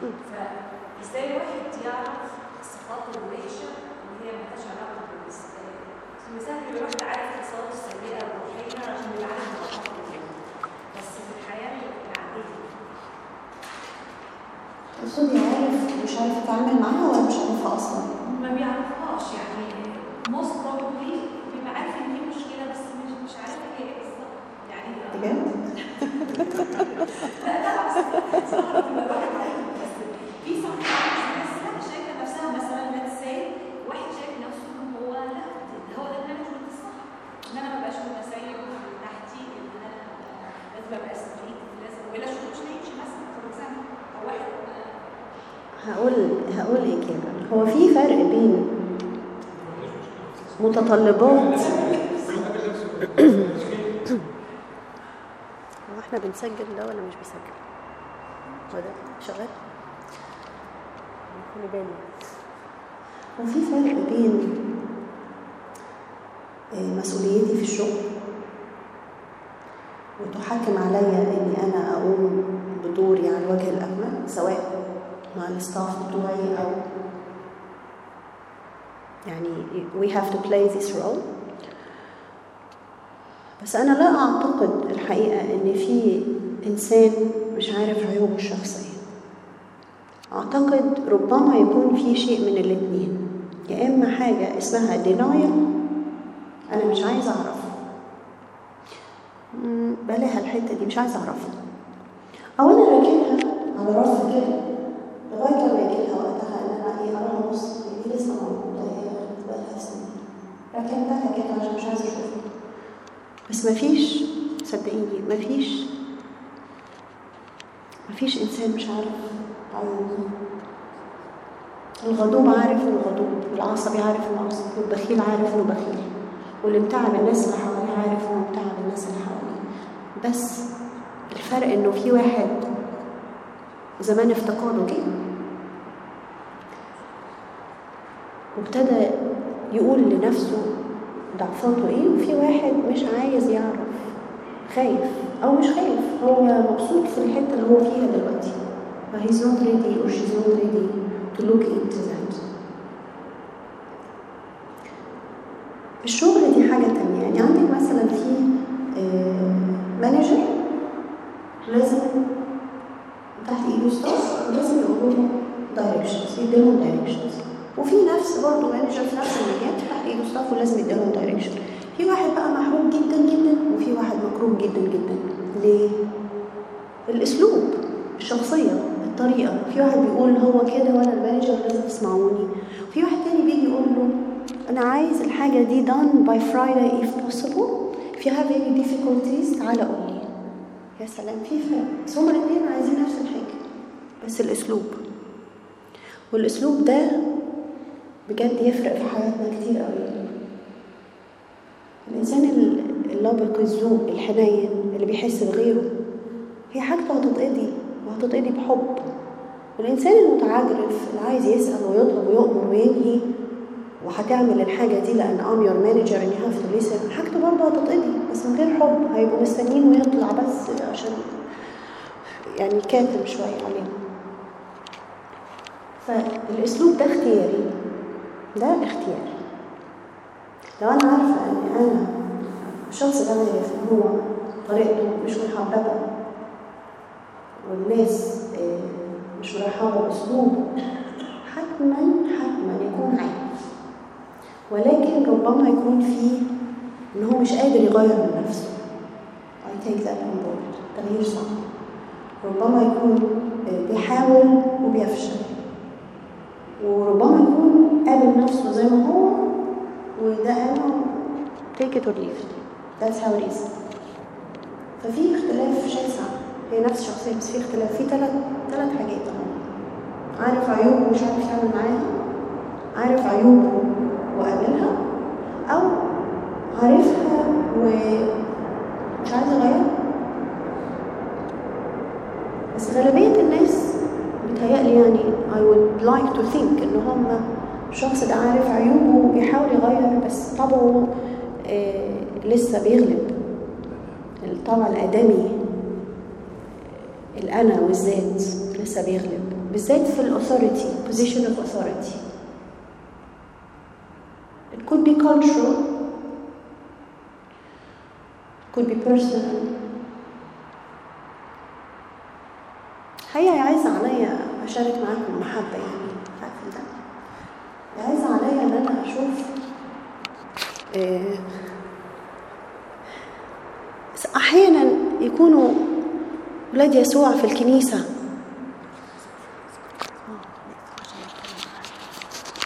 فازاي الواحد يعرف الصفات الوحشه اللي هي مالهاش علاقه بالمثال المثال بيبقى الواحد عارف الصفات السيئه الروحيه عشان يبقى عارف الصفات الوحشه بس في الحياه العاديه تقصدي عارف مش عارف اتعامل معاها ولا مش عارفها اصلا ما بيعرفهاش يعني most probably بيبقى عارف ان دي مشكله بس مش مش عارف هي ايه بالظبط يعني بجد لا لا بس صراحة بتبقى الواحد عارف بس في sometimes ناس لا شايفه نفسها مثلا let's say واحد شايف نفسه ان هو لا ده هو ده المانجمنت الصح ان انا ما بقاش متسيب من تحتي ان انا لازم ابقى ستريت لازم ولا شغل مش هيمشي مثلا فور اكزامبل او واحد هقول هقول ايه كده هو في فرق بين متطلبات هو احنا بنسجل ده ولا مش بنسجل هو ده شغال خلي بالي هو في فرق بين آه، مسؤوليتي في الشغل وتحكم عليا اني انا اقوم بدوري على الوجه الاكمل سواء مع الستاف بتوعي او يعني we have to play this role بس أنا لا أعتقد الحقيقة إن في إنسان مش عارف عيوبه الشخصية أعتقد ربما يكون في شيء من الاتنين يا إما حاجة اسمها denial أنا مش عايز أعرف مم، بلاها الحتة دي مش عايز أعرفها أو أنا راكنها على راسي كده لغاية لما يجيلها وقتها إن أنا إيه أراها نص دي لسه موجودة هي بقالها سنين ركنتها كده عشان مش عايزة أشوفها بس مفيش صدقيني مفيش مفيش إنسان مش عارف عيوبه الغضوب عارف إنه غضوب والعصبي عارف إنه عصبي والبخيل عارف إنه بخيل واللي متعب الناس اللي حواليه عارف إنه متعب الناس اللي حواليه بس الفرق إنه في واحد زمان افتقاده جه وابتدى يقول لنفسه ضعفاته ايه وفي واحد مش عايز يعرف خايف او مش خايف هو مبسوط في الحته اللي هو فيها دلوقتي ف he's not ready or she's not ready to look into that الشغل دي حاجة تانية يعني عندك مثلا في مانجر لازم تحت ايده ستاف ولازم يقول لهم دايركشنز يديلهم دايركشنز وفي نفس برضه مانجر في نفس المجال تحت ايده ستاف ولازم يديلهم دايركشن في واحد بقى محبوب جدا جدا وفي واحد مكروه جدا جدا ليه؟ الاسلوب الشخصيه الطريقه في واحد بيقول هو كده وانا المانجر لازم تسمعوني وفي واحد تاني بيجي يقول له انا عايز الحاجه دي done by Friday if possible if you have any difficulties تعالى قول لي يا سلام في فرق بس هما الاثنين عايزين نفس الحاجه بس الاسلوب والاسلوب ده بجد يفرق في حياتنا كتير قوي الانسان اللبق الذوق الحنين اللي بيحس بغيره هي حاجته هتتقضي وهتتقضي بحب والانسان المتعجرف اللي عايز يسال ويطلب ويؤمر وينهي وهتعمل الحاجه دي لان ام يور مانجر ان يو هاف تو ليسن حاجته برضه هتتقضي بس من غير حب هيبقوا مستنيين ويطلع بس عشان يعني كاتم شويه عليهم فالاسلوب ده اختياري ده اختيار لو انا عارفه ان انا الشخص ده عارف ان هو طريقته مش محببه والناس مش مرحبه باسلوبه حتما حتما يكون عارف ولكن ربما يكون فيه ان هو مش قادر يغير من نفسه I take that on board تغيير صعب ربما يكون بيحاول وبيفشل وربما يكون قابل نفسه زي ما هو وده انا take it or leave it that's how it is ففي اختلاف شاسع هي نفس الشخصية بس في اختلاف في ثلاث ثلاث حاجات عارف عيوبه ومش عارف يتعامل معاها عارف عيوبه وقابلها أو عارفها ومش عايز يغيرها بس غالبية الناس بتهيألي يعني I would like to think إن هم الشخص ده عارف عيوبه وبيحاول يغير بس طبعه آه لسه بيغلب الطبع الآدمي الأنا والذات لسه بيغلب بالذات في الاثوريتي position of authority it could be cultural it could be personal الحقيقة عايزة عليا أشارك معاكم محبة يعني مش عارفة ده عايزة عليا إن أنا أشوف آه، أحيانا يكونوا ولاد يسوع في الكنيسة